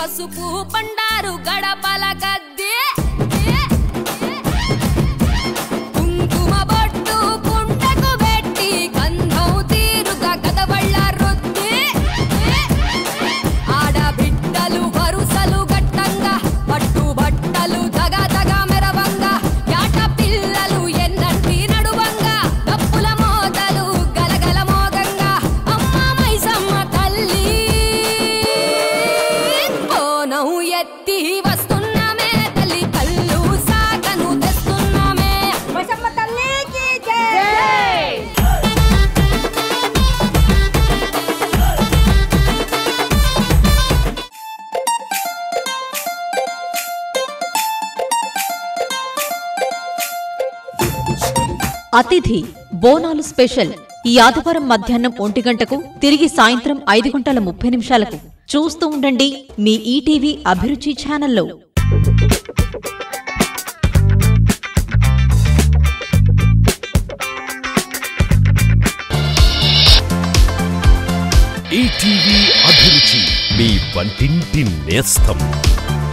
పసుపు బండారు గడపల గద్దె కుంకుమ బొట్టు పుంటకు పెట్టి గంధం తీరుగా కదవళ్ళ రుద్ది ఆడబిడ్డలు వరుసలు గట్టంగా పట్టు బట్టలు దగ దగ మెరవంగా యాట పిల్లలు ఎన్నంటి నడువంగా డప్పుల మోతలు గలగల మోగంగా అమ్మ మైసమ్మ తల్లి బోనం ఎత్తి వస్తున్నామే తల్లి కళ్ళు సాగను తెస్తున్నామే మైసమ్మ తల్లికి జై అతిథి బోనాలు స్పెషల్ ఈ ఆదివారం మధ్యాహ్నం ఒంటి గంటకు తిరిగి సాయంత్రం ఐదు గంటల ముప్పై నిమిషాలకు చూస్తూ ఉండండి మీ ఈటీవీ అభిరుచి ఛానల్లో ఈటీవీ అభిరుచి మీ వంటింటి నేస్తం